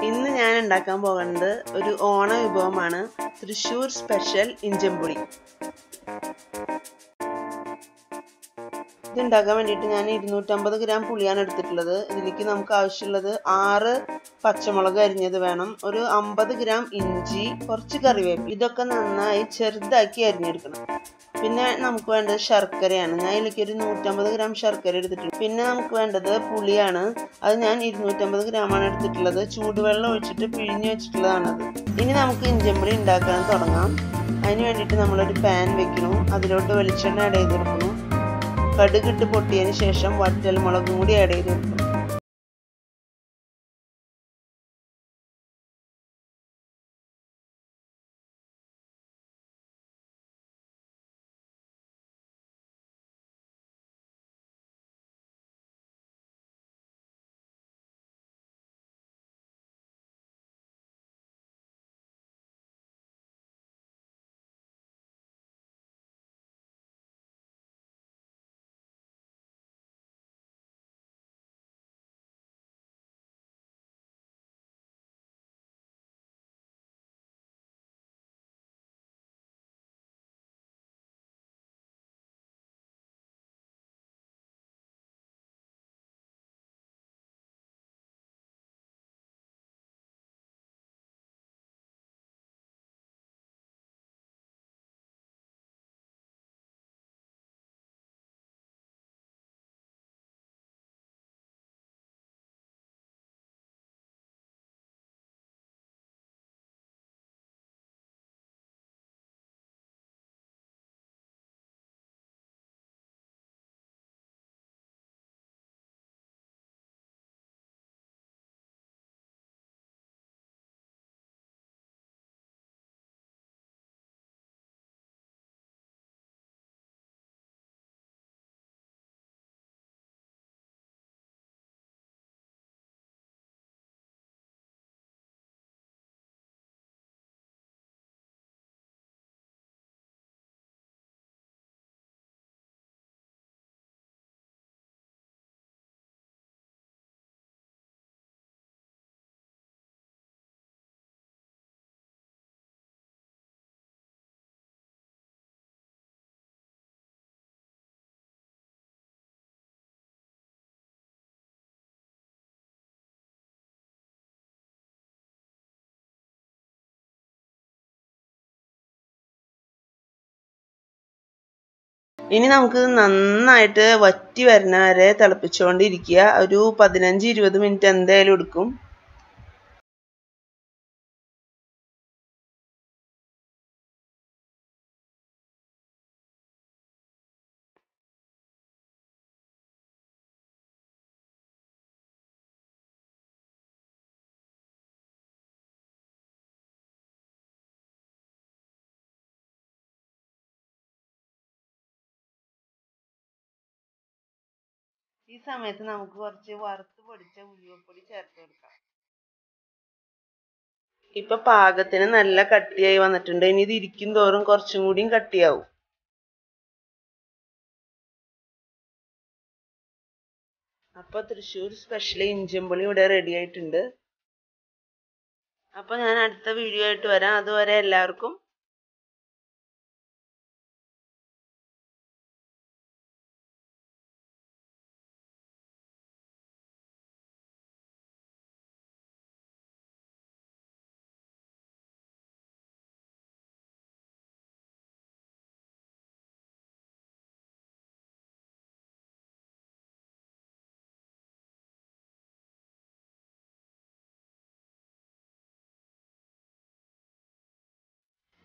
ഇന്ന് ഞാൻ ഉണ്ടാക്കാൻ പോകുന്നത് ഒരു ഓണ വിഭവമാണ് തൃശ്ശൂർ സ്പെഷ്യൽ ഇഞ്ചമ്പുളി ഇത് ഉണ്ടാക്കാൻ വേണ്ടിയിട്ട് ഞാൻ ഇരുന്നൂറ്റമ്പത് ഗ്രാം പുളിയാണ് എടുത്തിട്ടുള്ളത് ഇതിലേക്ക് നമുക്ക് ആവശ്യമുള്ളത് ആറ് പച്ചമുളക് അരിഞ്ഞത് വേണം ഒരു അമ്പത് ഗ്രാം ഇഞ്ചി കുറച്ച് കറിവേപ്പ് ഇതൊക്കെ നന്നായി ചെറുതാക്കി അരിഞ്ഞെടുക്കണം പിന്നെ നമുക്ക് വേണ്ടത് ശർക്കരയാണ് ഞാൻ ഇതിലേക്ക് ഒരു നൂറ്റമ്പത് ഗ്രാം ശർക്കര എടുത്തിട്ടുണ്ട് പിന്നെ നമുക്ക് വേണ്ടത് പുളിയാണ് അത് ഞാൻ ഇരുന്നൂറ്റമ്പത് ഗ്രാമാണ് എടുത്തിട്ടുള്ളത് ചൂടുവെള്ളം ഒഴിച്ചിട്ട് പിഴിഞ്ഞ് വെച്ചിട്ടുള്ളതാണത് ഇനി നമുക്ക് ഇഞ്ചമ്പുളി ഉണ്ടാക്കാൻ തുടങ്ങാം അതിന് വേണ്ടിയിട്ട് നമ്മളൊരു പാൻ വെക്കണം അതിലോട്ട് വെളിച്ചെണ്ണ ആഡ് ചെയ്ത് കൊടുക്കണം കടുകിട്ട് പൊട്ടിയതിന് ശേഷം വറ്റൽ മുളകും കൂടി ആഡ് ചെയ്ത് കൊടുക്കണം ഇനി നമുക്ക് നന്നായിട്ട് വറ്റി വരുന്ന വരെ തിളപ്പിച്ചുകൊണ്ടിരിക്കുക ഒരു പതിനഞ്ച് ഇരുപത് മിനിറ്റ് എന്തായാലും എടുക്കും ഈ സമയത്ത് നമുക്ക് കുറച്ച് വറുത്ത് പൊടിച്ച ഉലുവപ്പൊടി ചേർത്ത് കൊടുക്കാം ഇപ്പൊ പാകത്തിന് നല്ല കട്ടിയായി വന്നിട്ടുണ്ട് ഇനി ഇത് ഇരിക്കും തോറും കുറച്ചും കൂടിയും കട്ടിയാവും അപ്പൊ തൃശ്ശൂർ സ്പെഷ്യൽ ഇഞ്ചമ്പുളി ഇവിടെ റെഡി ആയിട്ടുണ്ട് അപ്പൊ ഞാൻ അടുത്ത വീഡിയോ ആയിട്ട് വരാം അതുവരെ എല്ലാവർക്കും